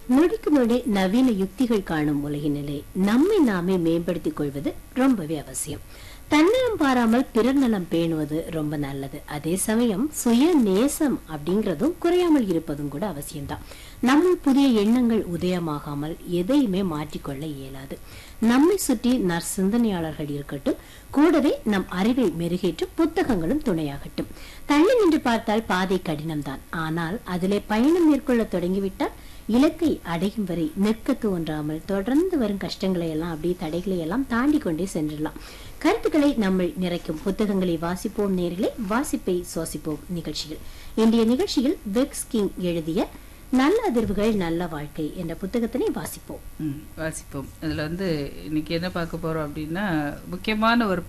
நொடிக்கு நொடி நவீன யுக்திகள் காணும் உலகினிலே நம்மை நாமே மேம்படுத்திக் கொள்வது ரொம்பவே அவசியம் தன்னலம் பாராமல் பிறர் நலம் பேணுவது ரொம்ப நல்லது அதே சமயம் சுய நேசம் அப்படிங்கறதும் குறையாமல் இருப்பதும் கூட அவசியம்தான் நம்ம புதிய எண்ணங்கள் உதயமாகாமல் எதையுமே மாற்றிக்கொள்ள இயலாது நம்மை சுற்றி நற்சிந்தனையாளர்கள் இருக்கட்டும் கூடவே நம் அறிவை மெருகேற்றும் புத்தகங்களும் துணையாகட்டும் தள்ளி நின்று பார்த்தால் பாதை கடினம்தான் ஆனால் அதிலே பயணம் மேற்கொள்ள தொடங்கிவிட்டால் இலக்கை அடையும் வரை நிற்க தோன்றாமல் தொடர்ந்து வரும் கஷ்டங்களை எல்லாம் அப்படியே தடைகளை எல்லாம் தாண்டி கொண்டே சென்றிடலாம் கருத்துக்களை நம்ம நிறைக்கும் புத்தகங்களை வாசிப்போம் நேர்களே வாசிப்பை சுவாசிப்போம் நிகழ்ச்சியில் இன்றைய நிகழ்ச்சியில் வெக்ஸ் கிங் எழுதிய நல்ல அதிர்வுகள் நல்ல வாழ்க்கை என்ற புத்தகத்தினை வாசிப்போம் ம், வாசிப்போம் இதுல வந்து இன்னைக்கு என்ன பார்க்க போறோம் அப்படின்னா முக்கியமான ஒரு